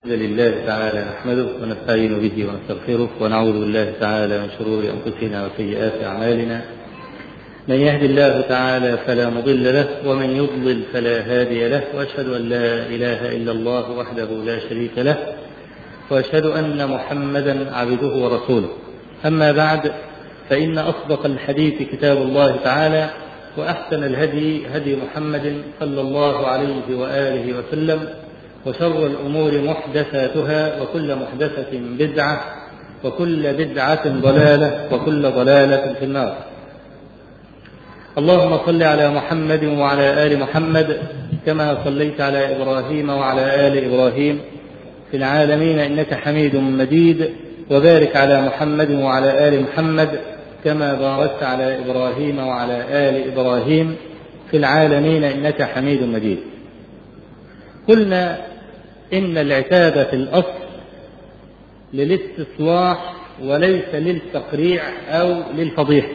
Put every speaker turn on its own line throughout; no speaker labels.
الحمد لله تعالى نحمده ونستعين به ونستغفره ونعوذ بالله تعالى من شرور انفسنا وسيئات اعمالنا من يهد الله تعالى فلا مضل له ومن يضلل فلا هادي له واشهد ان لا اله الا الله وحده لا شريك له واشهد ان محمدا عبده ورسوله اما بعد فان اصدق الحديث كتاب الله تعالى واحسن الهدي هدي محمد صلى الله عليه واله وسلم وشر الأمور محدثاتها وكل محدثة بدعة وكل بدعة ضلالة وكل ضلالة في النار اللهم صل على محمد وعلى آل محمد كما صليت على إبراهيم وعلى آل إبراهيم في العالمين إنك حميد مجيد وبارك على محمد وعلى آل محمد كما باركت على إبراهيم وعلى آل إبراهيم في العالمين إنك حميد مجيد قلنا إن العتاب في الأصل للاستصلاح وليس للتقريع أو للفضيحة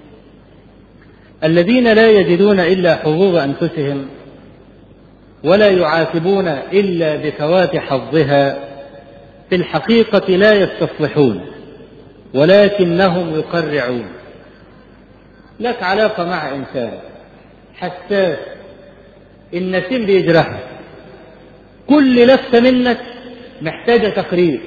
الذين لا يجدون إلا حظوظ أنفسهم ولا يعاتبون إلا بفوات حظها في الحقيقة لا يستصلحون ولكنهم يقرعون لك علاقة مع إنسان حساس النسيم بيجرحك كل لفة منك محتاجة تقرير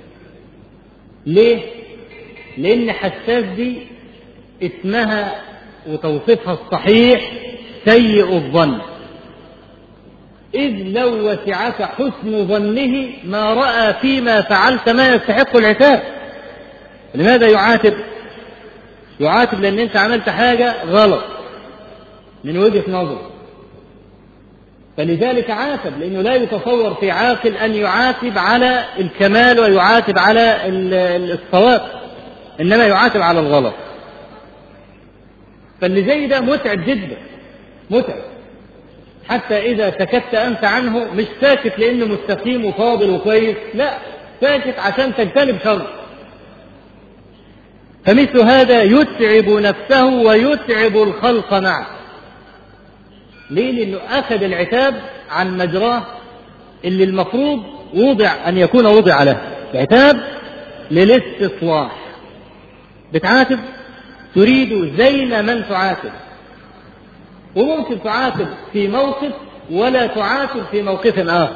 ليه؟ لأن حساس دي اسمها وتوصيفها الصحيح سيء الظن إذ لو وسعك حسن ظنه ما رأى فيما فعلت ما يستحق العتاب لماذا يعاتب؟ يعاتب لأن أنت عملت حاجة غلط من وجهة نظره فلذلك عاتب لأنه لا يتصور في عاقل أن يعاتب على الكمال ويعاتب على الصواب إنما يعاتب على الغلط فاللي زي ده متعب جدا متعب حتى إذا سكت أنت عنه مش ساكت لأنه مستقيم وفاضل وكويس لا ساكت عشان تجتنب شر فمثل هذا يتعب نفسه ويتعب الخلق معه ليه؟ لأنه أخذ العتاب عن مجراه اللي المفروض وضع أن يكون وضع له العتاب للاستصلاح بتعاتب تريد زين من تعاتب وممكن تعاتب في موقف ولا تعاتب في موقف آخر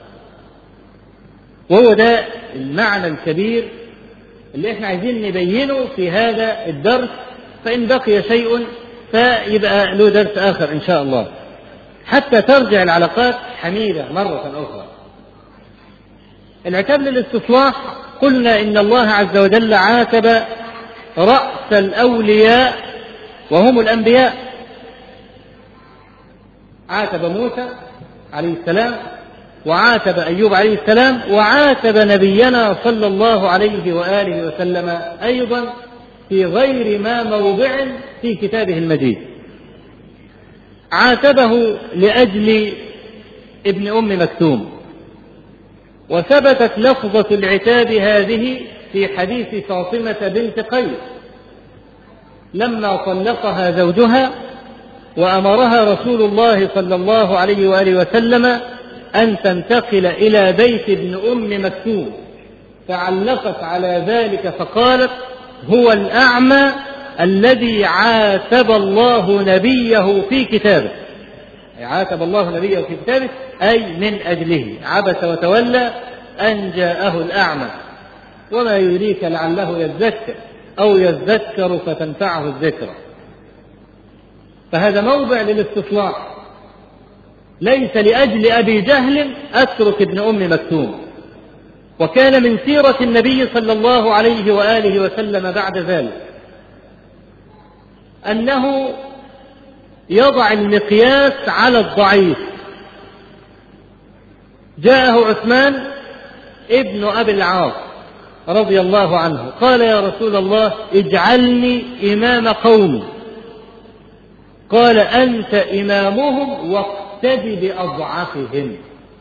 وهو ده المعنى الكبير اللي احنا عايزين نبينه في هذا الدرس فإن بقي شيء فيبقى له درس آخر إن شاء الله حتى ترجع العلاقات حميدة مرة أخرى العتاب للاستصلاح قلنا إن الله عز وجل عاتب رأس الأولياء وهم الأنبياء عاتب موسى عليه السلام وعاتب أيوب عليه السلام وعاتب نبينا صلى الله عليه وآله وسلم أيضا في غير ما موضع في كتابه المجيد عاتبه لأجل ابن أم مكتوم وثبتت لفظة العتاب هذه في حديث فاطمة بنت قيس لما طلقها زوجها وأمرها رسول الله صلى الله عليه وآله وسلم أن تنتقل إلى بيت ابن أم مكتوم فعلقت على ذلك فقالت هو الأعمى الذي عاتب الله نبيه في كتابه أي عاتب الله نبيه في كتابه أي من أجله عبس وتولى أن جاءه الأعمى وما يدريك لعله يذكر أو يذكر فتنفعه الذكرى فهذا موضع للاستصلاح ليس لأجل أبي جهل أترك ابن أم مكتوم وكان من سيرة النبي صلى الله عليه وآله وسلم بعد ذلك أنه يضع المقياس على الضعيف جاءه عثمان ابن أبي العاص رضي الله عنه قال يا رسول الله اجعلني إمام قومي قال أنت إمامهم واقتدي بأضعفهم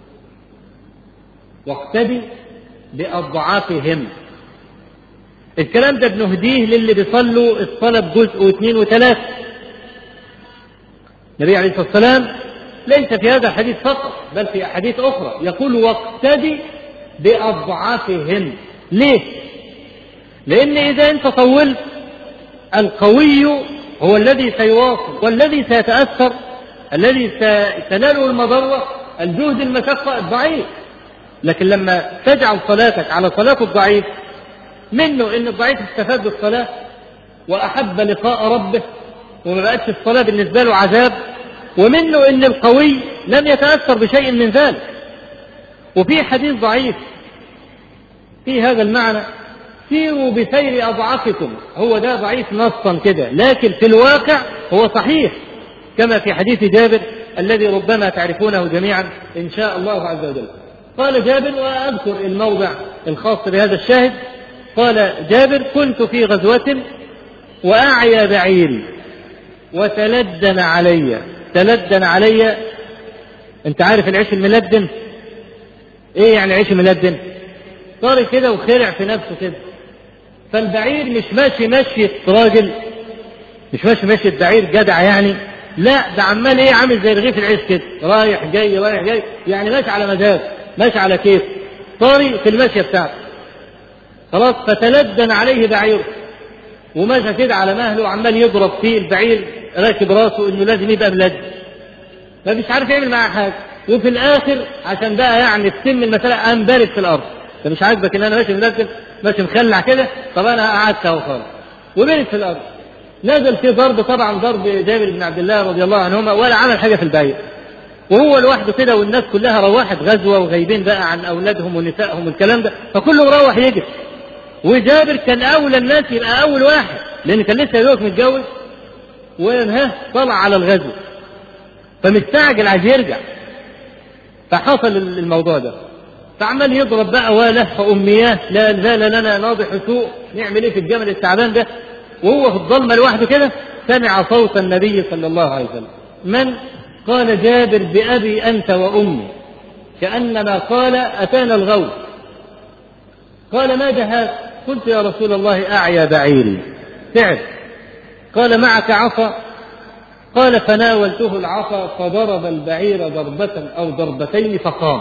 واقتدي بأضعفهم الكلام ده بنهديه للي بيصلوا الصلاة بجزء واثنين وثلاثة النبي عليه الصلاة والسلام ليس في هذا الحديث فقط بل في أحاديث أخرى يقول واقتدي بأضعافهم ليه؟ لأن إذا أنت طولت القوي هو الذي سيواصل والذي سيتأثر الذي ستناله المضرة الجهد المشقة الضعيف لكن لما تجعل صلاتك على صلاة الضعيف منه ان الضعيف استفاد بالصلاة واحب لقاء ربه وما بقتش الصلاة بالنسبة له عذاب ومنه ان القوي لم يتأثر بشيء من ذلك وفي حديث ضعيف في هذا المعنى سيروا بسير أضعافكم هو ده ضعيف نصا كده لكن في الواقع هو صحيح كما في حديث جابر الذي ربما تعرفونه جميعا إن شاء الله عز وجل قال جابر وأذكر الموضع الخاص بهذا الشاهد قال جابر كنت في غزوة وأعيا بعيري وتلدن علي تلدن علي انت عارف العيش الملدن ايه يعني عيش ملدن طاري كده وخرع في نفسه كده فالبعير مش ماشي مشية راجل مش ماشي مشية بعير جدع يعني لا ده عمال ايه عامل زي رغيف العيش كده رايح جاي رايح جاي يعني ماشي على مزاج ماشي على كيف طاري في المشية بتاعته خلاص فتلدن عليه بعيره وماشى كده على مهله وعمال يضرب فيه البعير راكب راسه انه لازم يبقى ملد فمش عارف يعمل معاه حاجه وفي الاخر عشان بقى يعني تتم المساله قام بارد في الارض انت مش عاجبك ان انا ماشي ملد ماشي مخلع كده طب انا قعدت اهو خالص وبارد في الارض نزل في ضرب طبعا ضرب جابر بن عبد الله رضي الله عنهما ولا عمل حاجه في البعير وهو لوحده كده والناس كلها روحت غزوه وغايبين بقى عن اولادهم ونسائهم والكلام ده فكله مروح يجري وجابر كان اولى الناس يبقى اول واحد لان كان لسه يدوك متجوز وها طلع على الغزو فمستعجل عايز يرجع فحصل الموضوع ده فعمال يضرب بقى ولف امياه لا زال لنا ناضح سوء نعمل ايه في الجمل التعبان ده وهو في الظلمه لوحده كده سمع صوت النبي صلى الله عليه وسلم من قال جابر بأبي أنت وأمي كأنما قال أتانا الغوث قال ما هذا قلت يا رسول الله أعيا بعيري تعب قال معك عصا قال فناولته العصا فضرب البعير ضربة أو ضربتين فقام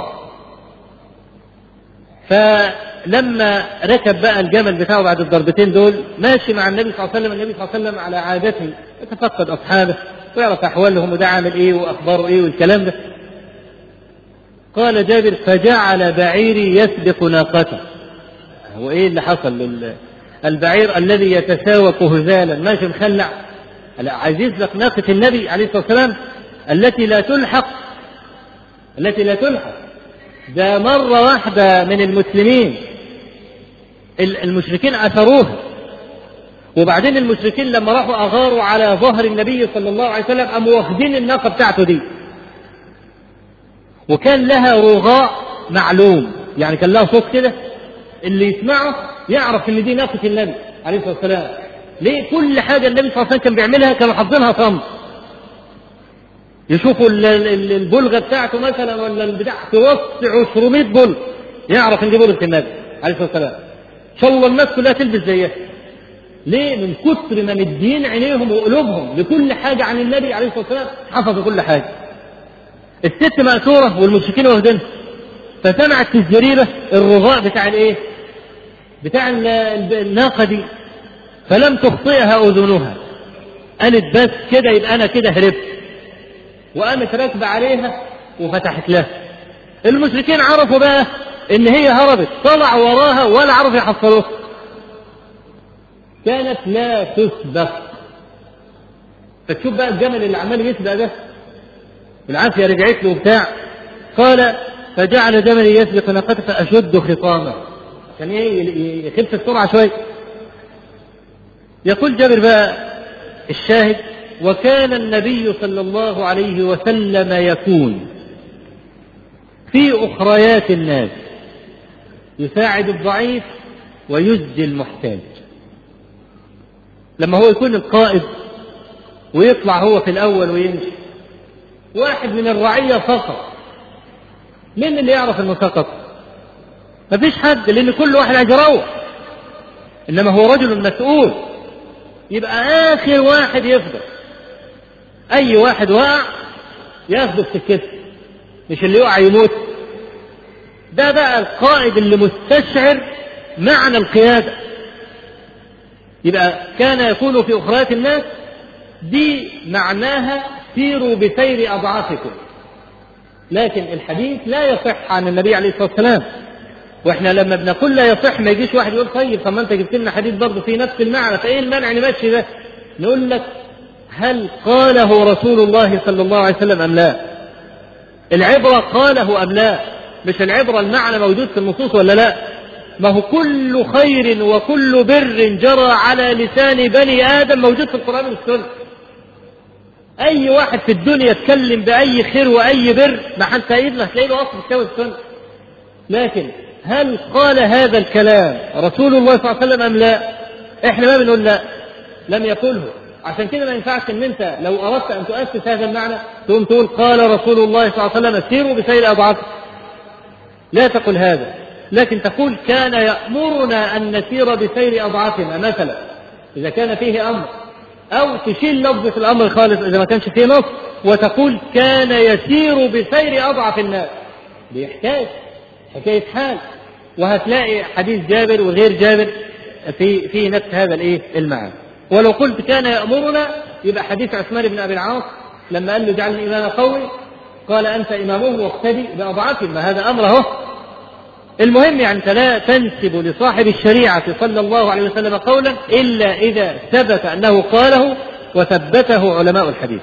فلما ركب بقى الجمل بتاعه بعد الضربتين دول ماشي مع النبي صلى الله عليه وسلم النبي صلى الله عليه وسلم على عادته يتفقد أصحابه ويعرف أحوالهم وده عامل إيه وأخباره إيه والكلام ده قال جابر فجعل بعيري يسبق ناقته هو إيه اللي حصل لل... البعير الذي يتساوق هزالا ماشي مخلع عايز يسبق ناقة النبي عليه الصلاة والسلام التي لا تلحق التي لا تلحق ده مرة واحدة من المسلمين المشركين أثروها وبعدين المشركين لما راحوا أغاروا على ظهر النبي صلى الله عليه وسلم قاموا واخدين الناقة بتاعته دي وكان لها رغاء معلوم يعني كان لها صوت كده اللي يسمعه يعرف ان دي ناقة النبي عليه الصلاة والسلام ليه كل حاجة النبي صلى الله عليه وسلم كان بيعملها كانوا حافظينها صمت يشوفوا البلغة بتاعته مثلا ولا البتاع في وسط 200 بلغ يعرف ان دي بلغة النبي عليه الصلاة والسلام ان شاء الله الناس كلها تلبس زيها ليه؟ من كتر ما مدين عينيهم وقلوبهم لكل حاجة عن النبي عليه الصلاة والسلام حفظوا كل حاجة. الست مأسورة والمشركين واخدينها. فسمعت في الزريبة الرغاء بتاع الايه؟ بتاع الناقة دي. فلم تخطئها أذنها. قالت بس كده يبقى أنا كده هربت. وقامت راكبة عليها وفتحت لها. المشركين عرفوا بقى إن هي هربت، طلع وراها ولا عرفوا يحصلوها. كانت لا تسبق فتشوف بقى الجمل اللي عمال يسبق ده بالعافيه رجعت له وبتاع قال فجعل جملي يسبق ناقته فاشد خطامه عشان ايه يخف السرعه شويه يقول جابر بقى الشاهد وكان النبي صلى الله عليه وسلم يكون في اخريات الناس يساعد الضعيف ويجزي المحتاج لما هو يكون القائد ويطلع هو في الأول ويمشي واحد من الرعية سقط مين اللي يعرف انه سقط؟ مفيش حد لأن كل واحد عايز يروح إنما هو رجل مسؤول يبقى آخر واحد يفضل أي واحد وقع ياخده في سكته مش اللي يقع يموت ده بقى القائد اللي مستشعر معنى القيادة يبقى كان يكون في أخريات الناس دي معناها سيروا بسير أضعافكم لكن الحديث لا يصح عن النبي عليه الصلاة والسلام واحنا لما بنقول لا يصح ما يجيش واحد يقول طيب طب ما انت جبت لنا حديث برضه في نفس المعنى فايه المنع نمشي ده؟ نقول لك هل قاله رسول الله صلى الله عليه وسلم ام لا؟ العبرة قاله ام لا؟ مش العبرة المعنى موجود في النصوص ولا لا؟ ما هو كل خير وكل بر جرى على لسان بني آدم موجود في القرآن والسنة أي واحد في الدنيا يتكلم بأي خير وأي بر ما حتى سيدنا هتلاقي له أصل في الكتاب والسنة لكن هل قال هذا الكلام رسول الله صلى الله عليه وسلم أم لا؟ إحنا ما بنقول لا لم يقله عشان كده ما ينفعش ان انت لو اردت ان تؤسس هذا المعنى تقوم تقول قال رسول الله صلى الله عليه وسلم سيروا بسير اضعافكم لا تقل هذا لكن تقول كان يأمرنا أن نسير بسير أضعافنا مثلا إذا كان فيه أمر أو تشيل لفظة الأمر خالص إذا ما كانش فيه نص وتقول كان يسير بسير أضعف الناس دي حكاية حكاية حال وهتلاقي حديث جابر وغير جابر في في نفس هذا الايه المعنى ولو قلت كان يأمرنا يبقى حديث عثمان بن أبي العاص لما قال له اجعلني إمام قوي قال أنت إمامه واقتدي بأضعافهم ما هذا أمر أهو المهم يعني أنت لا تنسب لصاحب الشريعة صلى الله عليه وسلم قولا إلا إذا ثبت أنه قاله وثبته علماء الحديث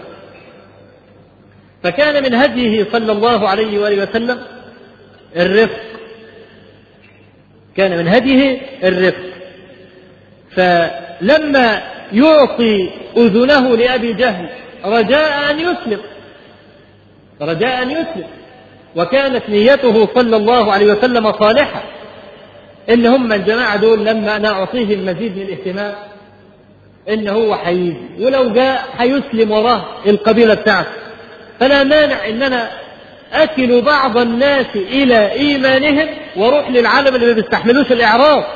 فكان من هديه صلى الله عليه وآله وسلم الرفق كان من هديه الرفق فلما يعطي أذنه لأبي جهل رجاء أن يسلم رجاء أن يسلم وكانت نيته صلى الله عليه وسلم صالحة إن هم الجماعة دول لما أنا أعطيهم مزيد من الاهتمام إن هو حيجي ولو جاء حيسلم وراه القبيلة بتاعته فلا مانع إن أنا أكل بعض الناس إلى إيمانهم وأروح للعالم اللي ما بيستحملوش الإعراض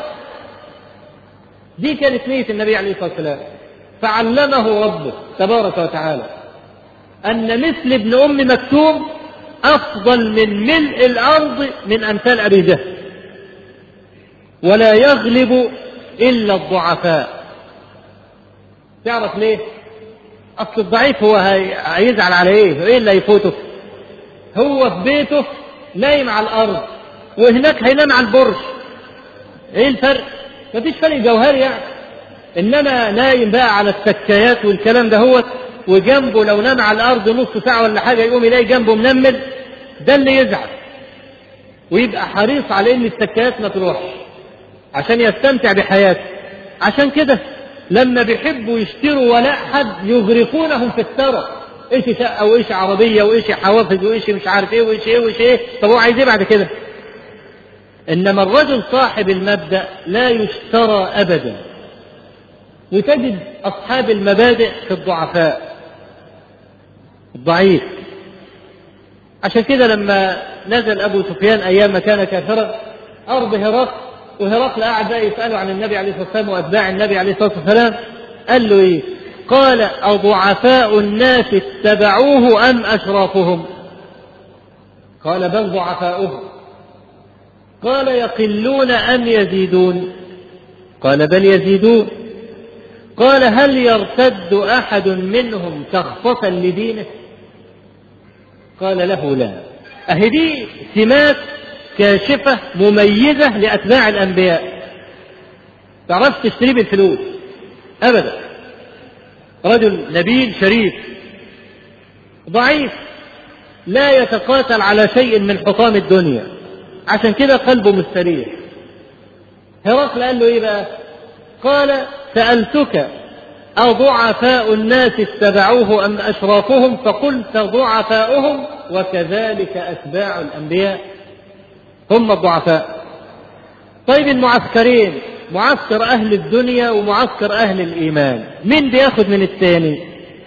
دي كانت نية النبي عليه الصلاة والسلام فعلمه ربه تبارك وتعالى أن مثل ابن أم مكتوم أفضل من ملء الأرض من أمثال أبي جهل ولا يغلب إلا الضعفاء تعرف ليه؟ أصل الضعيف هو هيزعل على إيه؟ إيه اللي هيفوته؟ هو في بيته نايم على الأرض وهناك هينام على البرج إيه الفرق؟ مفيش فرق جوهري يعني إنما نايم بقى على السكايات والكلام ده هو وجنبه لو نام على الارض نص ساعه ولا حاجه يقوم يلاقي جنبه منمل ده اللي يزعل ويبقى حريص على ان السكايات ما تروحش عشان يستمتع بحياته عشان كده لما بيحبوا يشتروا ولاء حد يغرقونهم في الثرى ايش شقه وايش عربيه وايش حوافز وايش مش عارف ايه وايش ايه وايش ايه طب هو عايز ايه بعد كده انما الرجل صاحب المبدا لا يشترى ابدا وتجد اصحاب المبادئ في الضعفاء الضعيف عشان كده لما نزل ابو سفيان ايام ما كان كافرا ارض هرقل وهرقل قاعد بقى يساله عن النبي عليه الصلاه والسلام واتباع النبي عليه الصلاه والسلام قال له ايه؟ قال أضعفاء الناس اتبعوه أم أشرافهم؟ قال بل ضعفاؤهم قال يقلون أم يزيدون؟ قال بل يزيدون قال هل يرتد أحد منهم سخطة لدينه؟ قال له لا أهي دي سمات كاشفة مميزة لأتباع الأنبياء تعرفش تشتريه بالفلوس أبدا رجل نبيل شريف ضعيف لا يتقاتل على شيء من حطام الدنيا عشان كده قلبه مستريح هرقل قال له ايه بقى قال سألتك أضعفاء الناس اتبعوه أم أشرافهم فقلت ضعفاؤهم وكذلك أتباع الأنبياء هم الضعفاء طيب المعسكرين معسكر أهل الدنيا ومعسكر أهل الإيمان مين بياخد من الثاني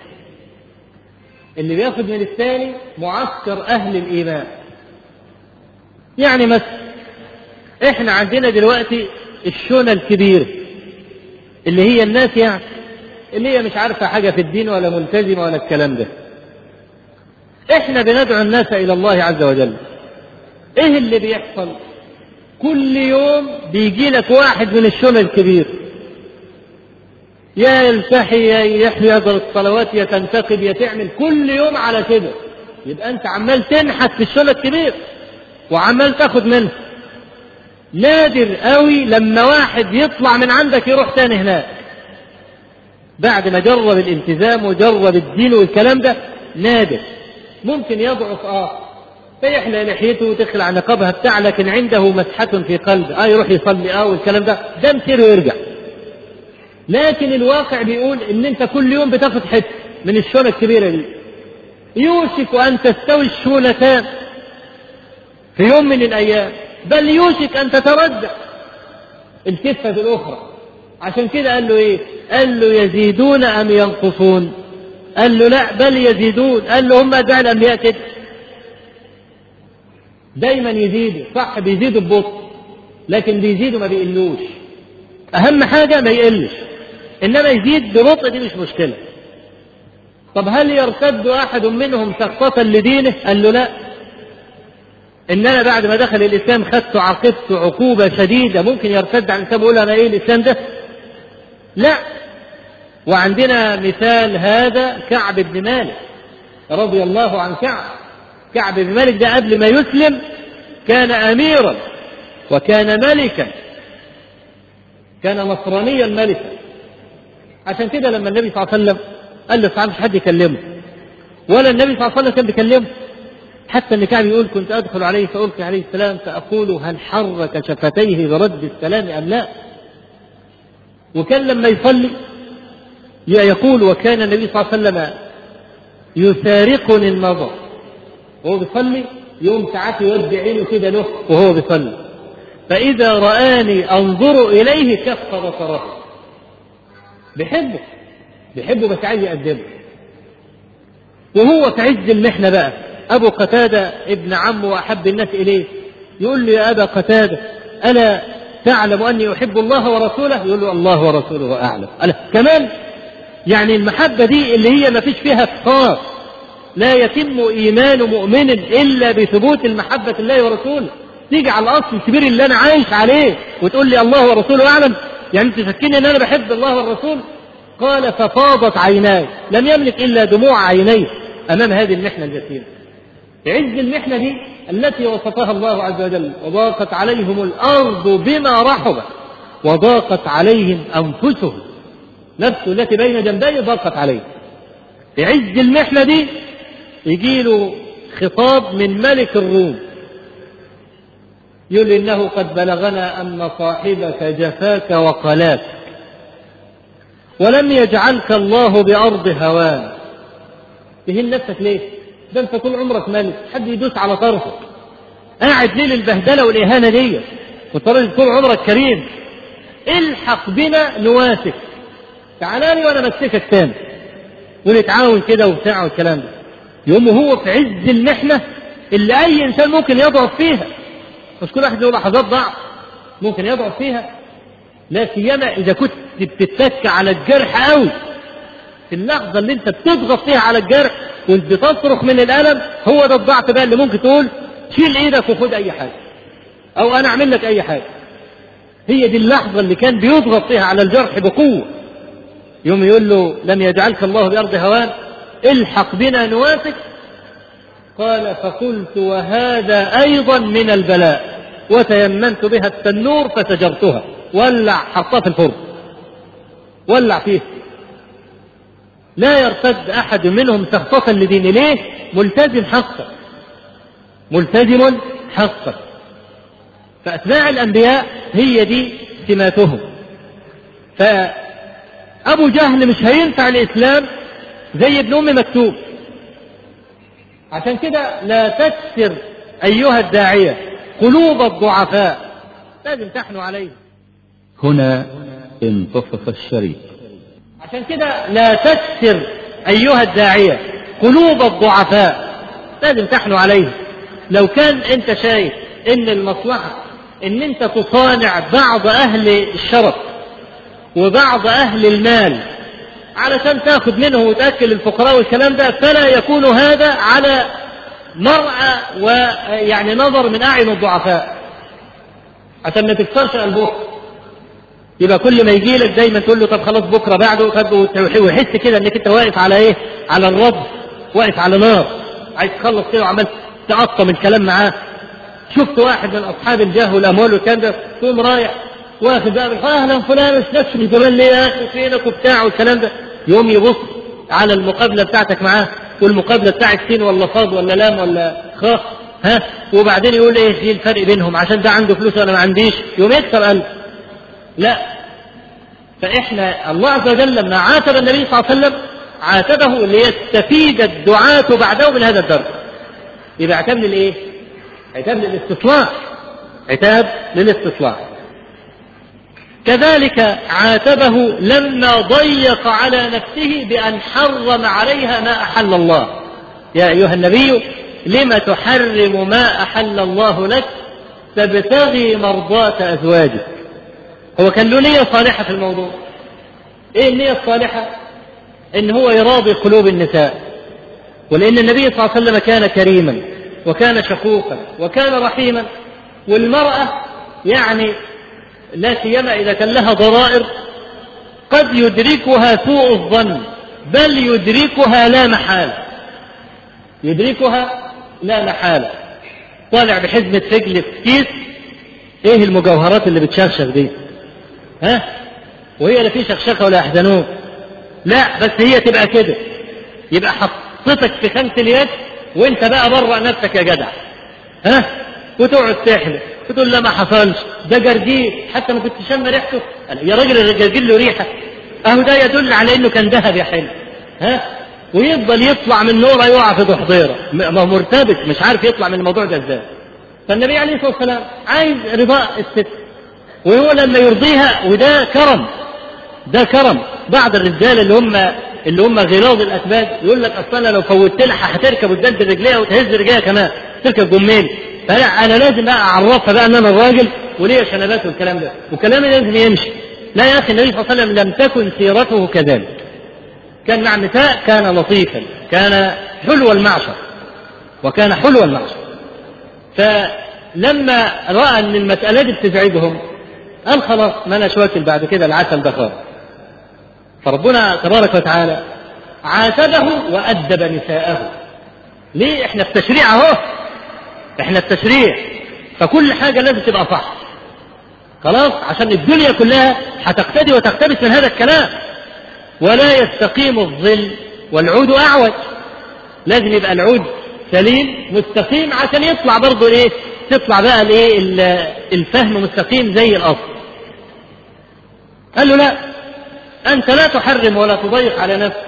اللي بياخد من الثاني معسكر أهل الإيمان يعني مثلا احنا عندنا دلوقتي الشونة الكبيرة اللي هي الناس يعني اللي هي مش عارفة حاجة في الدين ولا ملتزمة ولا الكلام ده احنا بندعو الناس إلى الله عز وجل ايه اللي بيحصل كل يوم بيجي لك واحد من الشنى الكبير يا يلتحي يا يحيى يحضر الصلوات يا تنتقب يا تعمل كل يوم على كده يبقى انت عمال تنحت في الشنى الكبير وعمال تاخد منه نادر قوي لما واحد يطلع من عندك يروح تاني هناك بعد ما جرب الالتزام وجرب الدين والكلام ده نادر ممكن يضعف اه فيحلى لحيته وتخلع نقابها بتاع لكن عنده مسحة في قلبه اه يروح يصلي اه والكلام ده ده مسير ويرجع لكن الواقع بيقول ان انت كل يوم بتاخد حته من الشونة الكبيرة دي يوشك ان تستوي الشونتان في يوم من الايام بل يوشك ان تتردى الكفة الاخرى عشان كده قال له ايه قال له يزيدون ام ينقصون قال له لا بل يزيدون قال له هم ادعي الانبياء كده دايما يزيدوا صح بيزيدوا ببطء لكن بيزيدوا ما بيقلوش اهم حاجه ما يقلش انما يزيد ببطء دي مش مشكله طب هل يرتد احد منهم سخطة لدينه قال له لا ان انا بعد ما دخل الاسلام خدت عاقبت عقوبه شديده ممكن يرتد عن الاسلام ويقول انا ايه الاسلام ده لا وعندنا مثال هذا كعب بن مالك رضي الله عن كعب كعب بن مالك ده قبل ما يسلم كان اميرا وكان ملكا كان نصرانيا ملكا عشان كده لما النبي صلى الله عليه وسلم قال له صعب مش حد يكلمه ولا النبي صلى الله عليه وسلم كان بيكلمه حتى ان كعب يقول كنت ادخل عليه فالقي عليه السلام فاقول هل حرك شفتيه برد السلام ام لا وكان لما يصلي يقول وكان النبي صلى الله عليه وسلم يفارقني النظر وهو بيصلي يوم ساعات يودي عينه كده له وهو بيصلي فإذا رآني أنظر إليه كف بصره بيحبه بيحبه بس عايز يقدمه وهو في عز المحنة بقى أبو قتادة ابن عمه وأحب الناس إليه يقول له يا أبا قتادة ألا تعلم أني أحب الله ورسوله يقول له الله ورسوله أعلم ألا كمان يعني المحبة دي اللي هي ما فيش فيها افتقار لا يتم إيمان مؤمن إلا بثبوت المحبة الله ورسوله تيجي على الأصل الكبير اللي أنا عايش عليه وتقول لي الله ورسوله أعلم يعني أنت تفكرني أن أنا بحب الله والرسول قال ففاضت عيناي لم يملك إلا دموع عينيه أمام هذه المحنة الجسيمة في عز المحنة دي التي وصفها الله عز وجل وضاقت عليهم الأرض بما رحبت وضاقت عليهم أنفسهم نفسه التي بين جنبيه ضاقت عليه في عز المحنة دي يجي له خطاب من ملك الروم يقول إنه قد بلغنا أن صاحبك جفاك وقلاك ولم يجعلك الله بأرض هوان تهين نفسك ليه؟ ده انت طول عمرك ملك حد يدوس على طرفك قاعد ليه للبهدلة والإهانة دي وانت طول عمرك كريم الحق بنا نواسك تعالى لي وانا امسكك تاني ونتعاون كده وبتاع والكلام ده يوم هو في عز المحنه اللي اي انسان ممكن يضعف فيها مش كل واحد له لحظات ضعف ممكن يضعف فيها لا سيما اذا كنت بتتك على الجرح قوي في اللحظه اللي انت بتضغط فيها على الجرح وانت بتصرخ من الالم هو ده الضعف بقى اللي ممكن تقول شيل ايدك وخد اي حاجه او انا اعمل لك اي حاجه هي دي اللحظه اللي كان بيضغط فيها على الجرح بقوه يوم يقول له لم يجعلك الله بأرض هوان الحق بنا نواسك قال فقلت وهذا أيضا من البلاء وتيممت بها التنور فسجرتها ولع حطها في الفرن ولع فيه لا يرتد أحد منهم سخطة لدين ليه ملتزم حقا ملتزم حقا فأتباع الأنبياء هي دي سماتهم ف أبو جهل مش هينفع الإسلام زي ابن أم مكتوب عشان كده لا تكسر أيها الداعية قلوب الضعفاء لازم تحنوا عليه
هنا انتصف الشريك
عشان كده لا تكسر أيها الداعية قلوب الضعفاء لازم تحنوا عليه لو كان أنت شايف إن المصلحة إن أنت تصانع بعض أهل الشرف وبعض أهل المال علشان تاخد منه وتأكل الفقراء والكلام ده فلا يكون هذا على مرعى ويعني نظر من أعين الضعفاء عشان ما تكسرش قلبه يبقى كل ما يجي لك دايما تقول له طب خلاص بكره بعده ويحس كده انك انت واقف على ايه؟ على الرد واقف على نار عايز تخلص كده وعمال تقطم الكلام معاه شفت واحد من اصحاب الجاه والاموال والكلام ده تقوم رايح واخد بقى اهلا فلان مش نفسه من زمان ليه يا اخي فينك وبتاع والكلام ده يوم يبص على المقابله بتاعتك معاه والمقابله بتاعت سين ولا صاد ولا لام ولا خ ها وبعدين يقول ايه في الفرق بينهم عشان ده عنده فلوس وانا ما عنديش يوم يكسر قلب لا فاحنا الله عز وجل لما عاتب النبي صلى الله عليه وسلم عاتبه ليستفيد الدعاة بعده من هذا الدرس يبقى عتاب للايه؟ عتاب للاستصلاح عتاب للاستصلاح كذلك عاتبه لما ضيق على نفسه بأن حرم عليها ما أحل الله يا أيها النبي لم تحرم ما أحل الله لك تبتغي مرضاة أزواجك هو كان له نية صالحة في الموضوع إيه النية الصالحة إن هو يراضي قلوب النساء ولأن النبي صلى الله عليه وسلم كان كريما وكان شفوقا وكان رحيما والمرأة يعني لا سيما إذا كان لها ضرائر قد يدركها سوء الظن بل يدركها لا محالة يدركها لا محالة طالع بحزمة فجل في كيس ايه المجوهرات اللي بتشخشخ دي ها وهي لا في شخشخة ولا يحزنون لا بس هي تبقى كده يبقى حطتك في خانة اليد وانت بقى برع نفسك يا جدع ها وتقعد تحلف تقول لا ما حصلش ده جرجير حتى ما كنت شم ريحته يا راجل الجرجير له ريحه اهو ده يدل على انه كان ذهب يا حلو ها ويفضل يطلع من نوره يقع في ضحضيره ما هو مرتبط مش عارف يطلع من الموضوع ده ازاي فالنبي عليه الصلاه والسلام عايز رضاء الست وهو لما يرضيها وده كرم ده كرم بعض الرجال اللي هم اللي هم غلاظ الاكباد يقول لك اصل انا لو فوتت لها هتركب وتدلدل رجليها وتهز رجليها كمان تركب جميل فلا انا لازم بقى اعرفها بقى ان انا الراجل وليا شنبات والكلام ده وكلامي لازم يمشي لا يا اخي النبي صلى الله عليه وسلم لم تكن سيرته كذلك كان مع النساء كان لطيفا كان حلو المعشر وكان حلو المعشر فلما راى ان المساله دي بتزعجهم قال خلاص ما انا واكل بعد كده العسل ده خالص فربنا تبارك وتعالى عاتبه وادب نساءه ليه احنا في تشريع اهو احنا التشريع فكل حاجة لازم تبقى صح خلاص عشان الدنيا كلها هتقتدي وتقتبس من هذا الكلام ولا يستقيم الظل والعود أعوج لازم يبقى العود سليم مستقيم عشان يطلع برضه ايه تطلع بقى الايه الفهم مستقيم زي الاصل قال له لا انت لا تحرم ولا تضيق على نفسك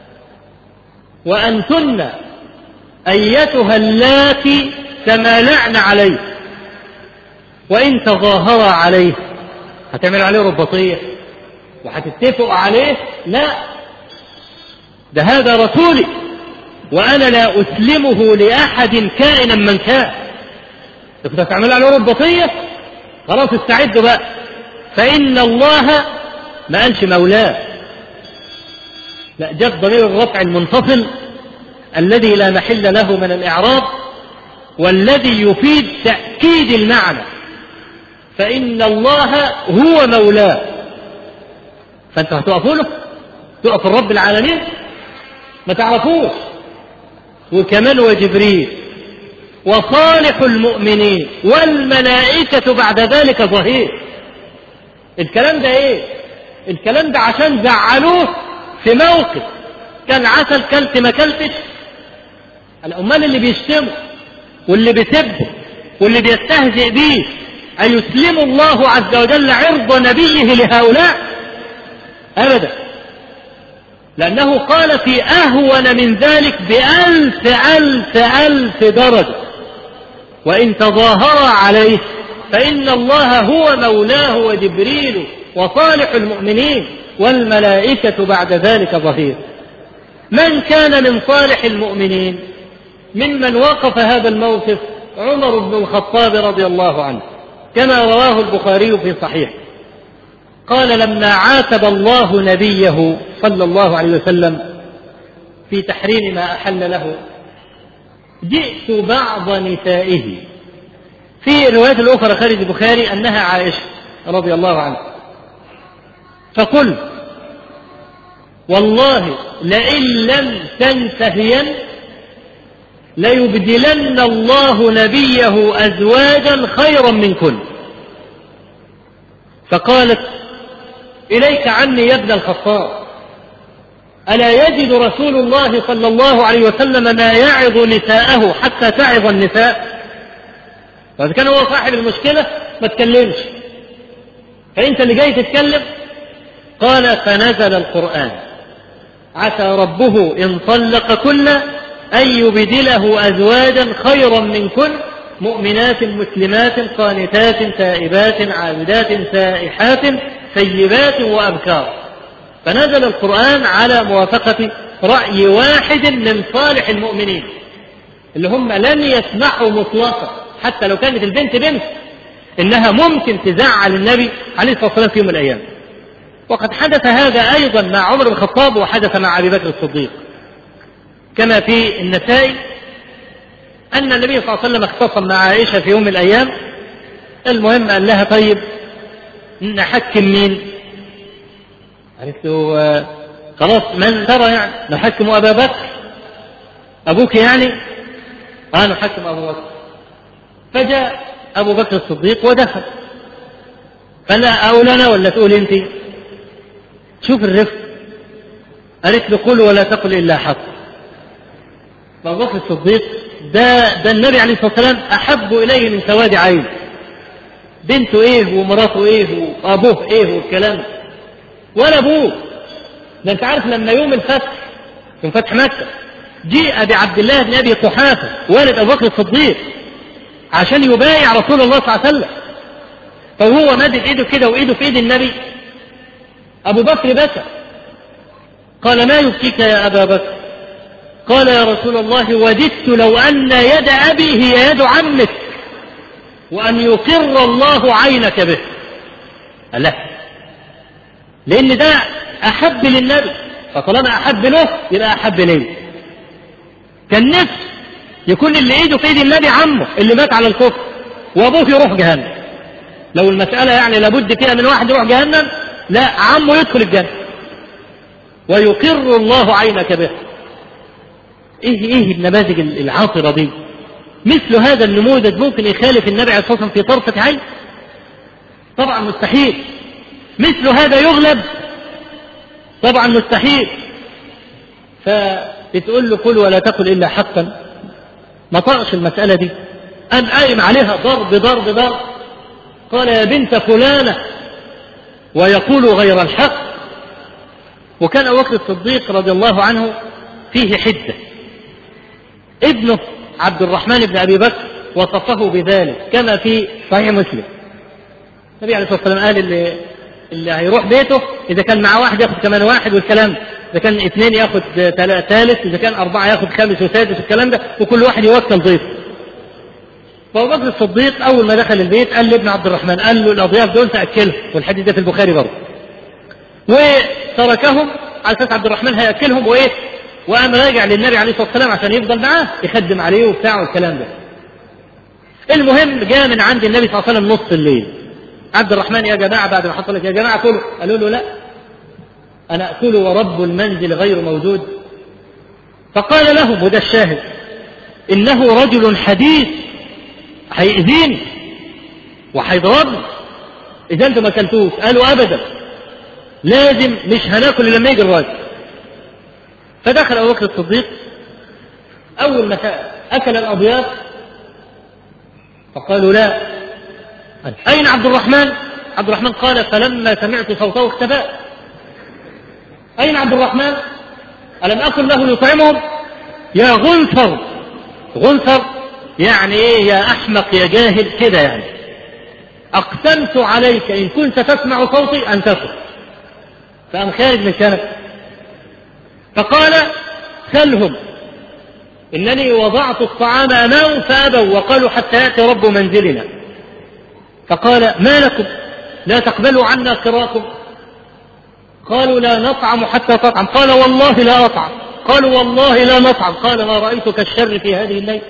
وانتن ايتها اللاتي تمالعن عليه وإن تظاهر عليه هتعمل عليه رباطية وهتتفقوا عليه لا ده هذا رسولي وأنا لا أسلمه لأحد كائنا من كان كنت هتعمل عليه رباطية خلاص استعدوا بقى فإن الله ما قالش مولاه لا جاب ضمير الرفع المنفصل الذي لا محل له من الإعراب والذي يفيد تأكيد المعنى فإن الله هو مولاه فأنتوا هتقفوا له تقف الرب العالمين ما تعرفوش وكمان وجبريل وصالح المؤمنين والملائكة بعد ذلك ظهير الكلام ده ايه الكلام ده عشان زعلوه في موقف كان عسل كلت ما كلتش الأمال اللي بيشتموا واللي بيسبه واللي بيستهزئ به أيسلم الله عز وجل عرض نبيه لهؤلاء أبدا لأنه قال في أهون من ذلك بألف ألف ألف درجة وإن تظاهر عليه فإن الله هو مولاه وجبريل وصالح المؤمنين والملائكة بعد ذلك ظهير من كان من صالح المؤمنين ممن وقف هذا الموقف عمر بن الخطاب رضي الله عنه كما رواه البخاري في صحيح قال لما عاتب الله نبيه صلى الله عليه وسلم في تحريم ما أحل له جئت بعض نسائه في الروايات الأخرى خارج البخاري أنها عائشة رضي الله عنها فقلت والله لئن لم تنتهين ليبدلن الله نبيه أزواجا خيرا منكن فقالت إليك عني يا ابن الخطاب ألا يجد رسول الله صلى الله عليه وسلم ما يعظ نساءه حتى تعظ النساء فإذا كان هو صاحب المشكلة ما تكلمش فأنت اللي جاي تتكلم قال فنزل القرآن عسى ربه إن طلق كل أن يبدله أزواجا خيرا منكن مؤمنات مسلمات قانتات تائبات عابدات سائحات ثيبات وأبكار فنزل القرآن على موافقة رأي واحد من صالح المؤمنين اللي هم لم يسمعوا مطلقا حتى لو كانت البنت بنت إنها ممكن تزعل النبي عليه الصلاة والسلام في يوم من الأيام وقد حدث هذا أيضا مع عمر بن الخطاب وحدث مع أبي بكر الصديق كما في النسائي أن النبي صلى الله عليه وسلم اختصم مع عائشة في يوم من الأيام المهم قال لها طيب نحكم مين؟ قالت له آه، خلاص من ترى يعني نحكم أبا بكر أبوك يعني؟ قال نحكم أبو بكر فجاء أبو بكر الصديق ودخل فلا أقول أنا ولا تقول أنت؟ شوف الرفق قالت له قل ولا تقل إلا حق أبو بكر الصديق ده ده النبي عليه الصلاة والسلام أحب إليه من سواد عين بنته إيه ومراته إيه وأبوه إيه والكلام ولا أبوه ده أنت عارف لما يوم الفتح يوم فتح مكة جيء بعبد الله بن أبي قحافة والد أبو بكر الصديق عشان يبايع رسول الله صلى الله عليه وسلم فهو مادد ايده كده وايده في ايد النبي ابو بكر بكى قال ما يبكيك يا ابا بكر قال يا رسول الله وددت لو ان يد ابي هي يد عمك وان يقر الله عينك به لا لان ده احب للنبي فطالما احب له يبقى احب لي كان نفس يكون اللي ايده في ايد النبي عمه اللي مات على الكفر وابوه يروح جهنم لو المسألة يعني لابد فيها من واحد يروح جهنم لا عمه يدخل الجنة ويقر الله عينك به ايه ايه النماذج العاطرة دي مثل هذا النموذج ممكن يخالف النبي عليه الصلاة والسلام في طرفة عين طبعا مستحيل مثل هذا يغلب طبعا مستحيل فبتقول له قل ولا تقل إلا حقا ما طقش المسألة دي قام قايم عليها ضرب ضرب ضرب قال يا بنت فلانة ويقول غير الحق وكان أبو بكر الصديق رضي الله عنه فيه حدة ابنه عبد الرحمن بن أبي بكر وصفه بذلك كما في صحيح مسلم النبي عليه الصلاة والسلام قال اللي, اللي هيروح بيته إذا كان مع واحد ياخد كمان واحد والكلام إذا كان اثنين ياخد ثالث إذا كان أربعة ياخد خامس وسادس الكلام ده وكل واحد يوكل ضيف فأبو بكر الصديق أول ما دخل البيت قال لابن عبد الرحمن قال له الأضياف دول تأكلهم والحديث ده في البخاري برضه وتركهم على أساس عبد الرحمن هيأكلهم وإيه وقام راجع للنبي عليه الصلاة والسلام عشان يفضل معاه يخدم عليه وبتاع والكلام ده المهم جاء من عند النبي صلى الله عليه وسلم نص الليل عبد الرحمن يا جماعة بعد ما حصلت يا جماعة كلوا قالوا له لا أنا أكل ورب المنزل غير موجود فقال لهم وده الشاهد إنه رجل حديث هيأذيني وهيضربني إذا أنتم ما أكلتوش قالوا أبدا لازم مش هناكل إلا لما يجي الراجل فدخل أبو بكر الصديق أول ما أكل الأضياف فقالوا لا أين عبد الرحمن؟ عبد الرحمن قال فلما سمعت صوته اختبأت أين عبد الرحمن؟ ألم أقل له ليطعمهم؟ يا غنثر غنثر يعني إيه يا أحمق يا جاهل كده يعني أقسمت عليك إن كنت تسمع صوتي أن تكن فقام خارج من كنف فقال سلهم إنني وضعت الطعام أمامهم فأبوا وقالوا حتى يأتي رب منزلنا فقال ما لكم لا تقبلوا عنا قراكم قالوا لا نطعم حتى تطعم قال والله لا أطعم قالوا والله لا نطعم قال ما رأيت كالشر في هذه الليلة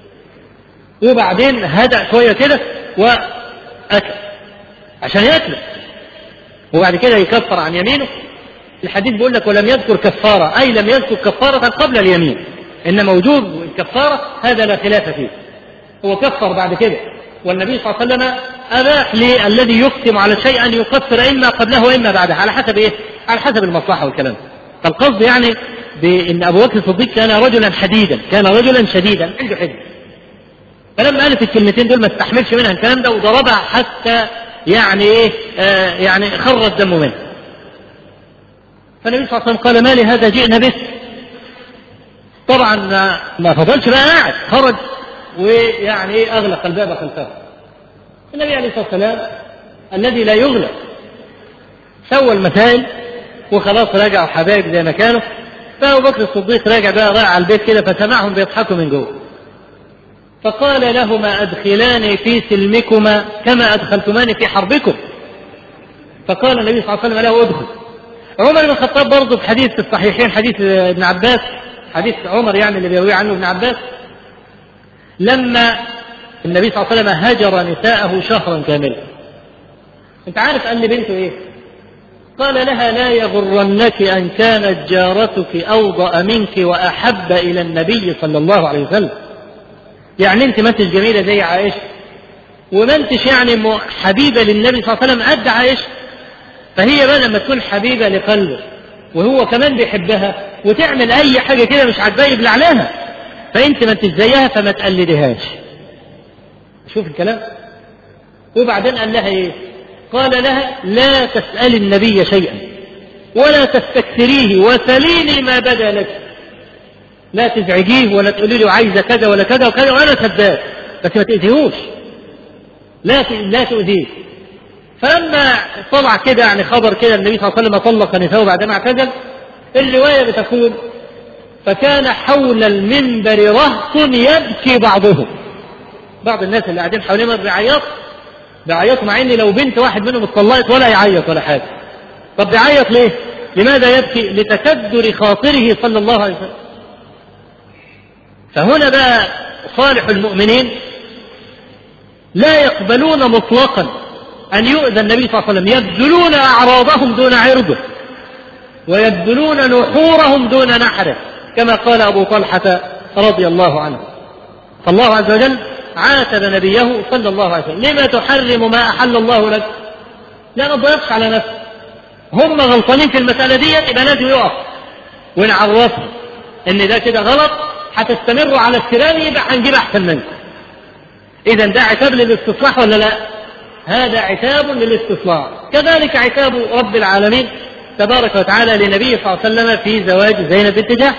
وبعدين هدأ شوية كده وأكل عشان يأكل وبعد كده يكفر عن يمينه الحديث بيقول لك ولم يذكر كفارة أي لم يذكر كفارة قبل اليمين إن موجود الكفارة هذا لا خلاف فيه هو كفر بعد كده والنبي صلى الله عليه وسلم أباح للذي يقسم على شيء أن يكفر إما قبله وإما بعده على حسب إيه؟ على حسب المصلحة والكلام فالقصد يعني بأن أبو بكر الصديق كان رجلا حديدا كان رجلا شديدا عنده حد فلما قالت الكلمتين دول ما استحملش منها الكلام ده وضربها حتى يعني ايه آه يعني خر الدم منه فالنبي صلى الله عليه وسلم قال ما لهذا جئنا به طبعا ما فضلش بقى قاعد خرج ويعني اغلق الباب خلفه النبي عليه الصلاه والسلام الذي لا يغلق سوى المسائل وخلاص رجعوا حبايب زي ما كانوا فابو بكر الصديق راجع بقى رايح على البيت كده فسمعهم بيضحكوا من جوه فقال لهما ادخلاني في سلمكما كما ادخلتماني في حربكم فقال النبي صلى الله عليه وسلم له ادخل عمر بن الخطاب برضه في حديث في الصحيحين حديث ابن عباس حديث عمر يعني اللي بيروي عنه ابن عباس لما النبي صلى الله عليه وسلم هجر نساءه شهرا كاملا انت عارف قال لبنته ايه قال لها لا يغرنك ان كانت جارتك اوضا منك واحب الى النبي صلى الله عليه وسلم يعني انت ما انتش جميله زي عائشه وما انتش يعني حبيبه للنبي صلى الله عليه وسلم قد عائشه فهي بقى لما تكون حبيبه لقلبه وهو كمان بيحبها وتعمل اي حاجه كده مش عاجباه يبلع لها فانت ما انتش زيها فما تقلدهاش شوف الكلام وبعدين قال لها ايه قال لها لا تسأل النبي شيئا ولا تستكثريه وسليني ما بدا لك لا تزعجيه ولا تقولي له عايزه كذا ولا كذا وكذا وانا سداد بس ما تاذيهوش لا لا تؤذيه فلما طلع كده يعني خبر كده النبي صلى الله عليه وسلم طلق نساءه بعدما اعتزل الروايه بتقول فكان حول المنبر رهط يبكي بعضهم بعض الناس اللي قاعدين حوالين بيعيط بيعيط مع ان لو بنت واحد منهم اتطلقت ولا يعيط ولا حاجه طب بيعيط ليه؟ لماذا يبكي؟ لتكدر خاطره صلى الله عليه وسلم فهنا بقى صالح المؤمنين لا يقبلون مطلقا أن يؤذى النبي صلى الله عليه وسلم يبذلون أعراضهم دون عرضه ويبذلون نحورهم دون نحره كما قال أبو طلحة رضي الله عنه فالله عز وجل عاتب نبيه صلى الله عليه وسلم لما تحرم ما أحل الله لك لا ما تضيقش على نفسك هم غلطانين في المسألة دي يبقى لازم يقف ونعرفهم إن ده كده غلط هتستمروا على السلام يبقى هنجيب أحسن منكم إذا ده عتاب للاستصلاح ولا لا؟ هذا عتاب للاستصلاح كذلك عتاب رب العالمين تبارك وتعالى لنبيه صلى الله عليه وسلم في زواج زينب بنت جحش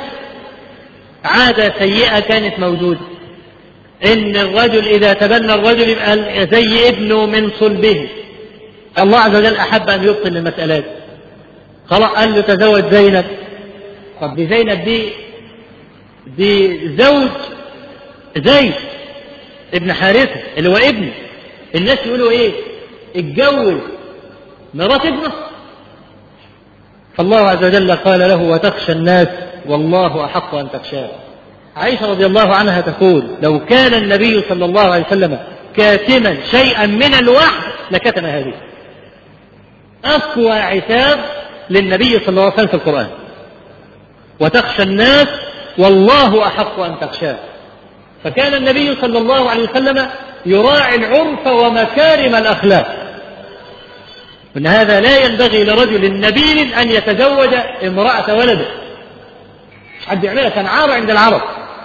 عادة سيئة كانت موجودة إن الرجل إذا تبنى الرجل يبقى زي ابنه من صلبه الله عز وجل أحب أن يبطل المسألات خلاص قال له تزوج زينب طب دي زينب دي دي زوج زيد ابن حارثة اللي هو ابنه الناس يقولوا ايه اتجوز مرات ابنه فالله عز وجل قال له وتخشى الناس والله أحق أن تخشاه عائشة رضي الله عنها تقول لو كان النبي صلى الله عليه وسلم كاتما شيئا من الوحي لكتم هذه أقوى عتاب للنبي صلى الله عليه وسلم في القرآن وتخشى الناس والله أحق أن تخشاه فكان النبي صلى الله عليه وسلم يراعي العرف ومكارم الأخلاق إن هذا لا ينبغي لرجل نبيل أن يتزوج امرأة ولده مش حد يعملها كان عار عند العرب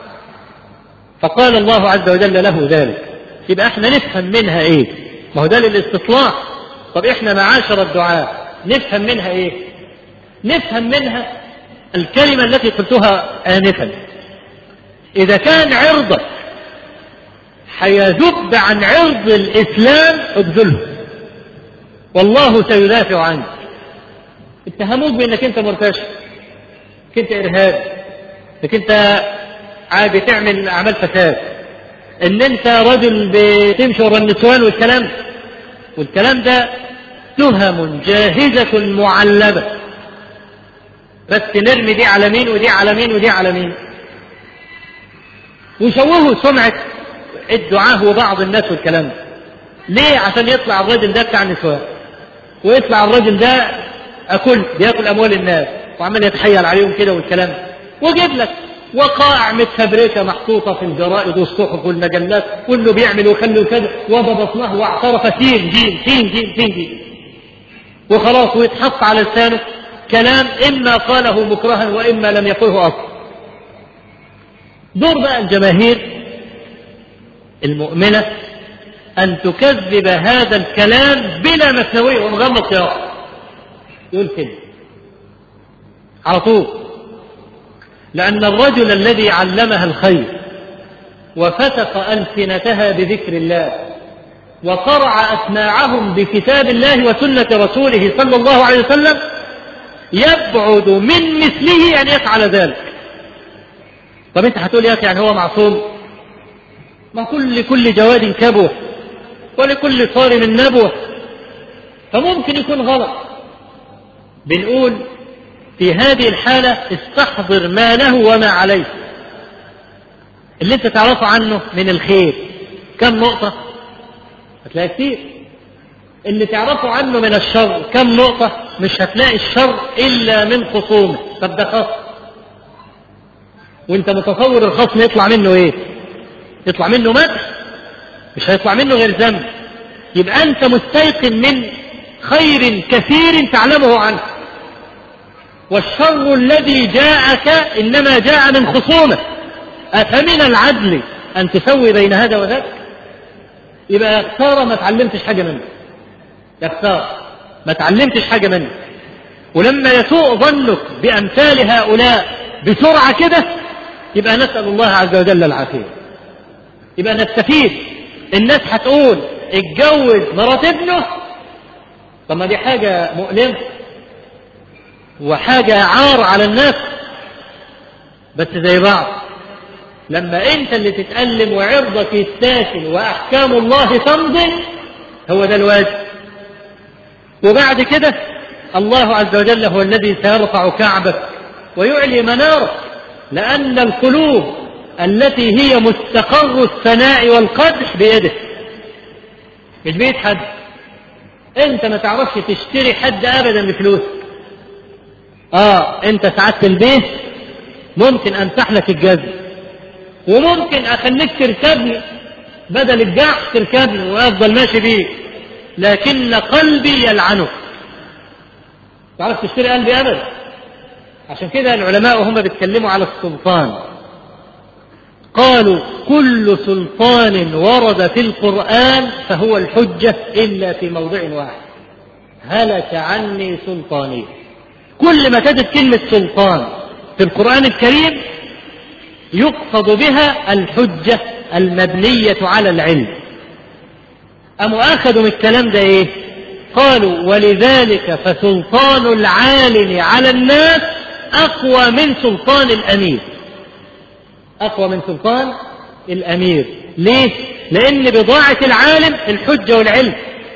فقال الله عز وجل له ذلك يبقى احنا نفهم منها ايه ما هو ده للاستصلاح طب احنا معاشر الدعاء نفهم منها ايه نفهم منها الكلمة التي قلتها آنفا إذا كان عرضك هيذب عن عرض الإسلام ابذله والله سيدافع عنك اتهموك بانك انت مرتشي انك انت ارهاب انك انت بتعمل اعمال فساد ان انت رجل بتمشي ورا النسوان والكلام والكلام ده تهم جاهزة معلبة بس نرمي دي على مين ودي على مين ودي على مين وشوهوا سمعة الدعاة وبعض الناس والكلام ده ليه عشان يطلع الراجل ده بتاع نسوان ويطلع الراجل ده أكل بياكل أموال الناس وعمال يتحيل عليهم كده والكلام ده وجيب لك وقائع متفبركة محطوطة في الجرائد والصحف والمجلات كله بيعمل ويخلي كذا وببطنه واعترف سين جيم سين جيم سين جيم وخلاص ويتحط على لسانه كلام إما قاله مكرها وإما لم يقله أصلا دور بقى الجماهير المؤمنة أن تكذب هذا الكلام بلا مثنوية ومغمض سياق يقول كده على طول لأن الرجل الذي علمها الخير وفتق ألسنتها بذكر الله وقرع أسماعهم بكتاب الله وسنة رسوله صلى الله عليه وسلم يبعد من مثله أن يفعل ذلك طب أنت هتقول يا أخي يعني هو معصوم ما كل كل جواد كبوة ولكل صارم نبوة فممكن يكون غلط بنقول في هذه الحالة استحضر ما له وما عليه اللي انت تعرفه عنه من الخير كم نقطة هتلاقي كتير اللي تعرفه عنه من الشر كم نقطة مش هتلاقي الشر إلا من خصومه طب ده خصم وانت متصور الخصم يطلع منه ايه يطلع منه مدح مش هيطلع منه غير ذنب يبقى انت مستيقن من خير كثير تعلمه عنه والشر الذي جاءك انما جاء من خصومه افمن العدل ان تسوي بين هذا وذاك يبقى يا خساره ما تعلمتش حاجه منه يا خساره ما تعلمتش حاجه منه ولما يسوء ظنك بامثال هؤلاء بسرعه كده يبقى نسال الله عز وجل العافيه يبقى نستفيد الناس هتقول اتجوز مرات ابنه طب ما دي حاجة مؤلمة وحاجة عار على الناس بس زي بعض لما انت اللي تتألم وعرضك يستاشل واحكام الله تمضي هو ده الواجب وبعد كده الله عز وجل هو الذي سيرفع كعبك ويعلي منارك لأن القلوب التي هي مستقر الثناء والقدح بيده مش بيد حد انت ما تعرفش تشتري حد ابدا بفلوس اه انت سعادة البيت ممكن امسح لك الجزم وممكن اخليك تركبني بدل الجعش تركبني وافضل ماشي بيه لكن قلبي يلعنك تعرف تشتري قلبي ابدا عشان كده العلماء وهم بيتكلموا على السلطان قالوا كل سلطان ورد في القرآن فهو الحجة إلا في موضع واحد هلك عني سلطاني كل ما تجد كلمة سلطان في القرآن الكريم يقصد بها الحجة المبنية على العلم أم أخذوا من الكلام ده إيه قالوا ولذلك فسلطان العالم على الناس أقوى من سلطان الأمير أقوى من سلطان الأمير ليه؟ لأن بضاعة العالم الحجة والعلم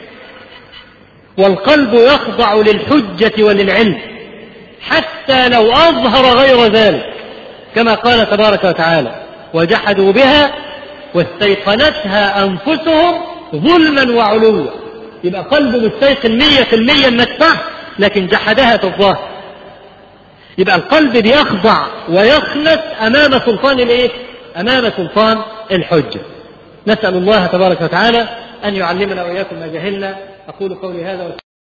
والقلب يخضع للحجة وللعلم حتى لو أظهر غير ذلك كما قال تبارك وتعالى وجحدوا بها واستيقنتها أنفسهم ظلما وعلوا يبقى قلبه مستيقن مية في المية انك صح لكن جحدها في الظاهر يبقى القلب بيخضع ويخنس امام سلطان الايه امام سلطان الحجه نسال الله تبارك وتعالى ان يعلمنا واياكم ما جهلنا اقول قولي هذا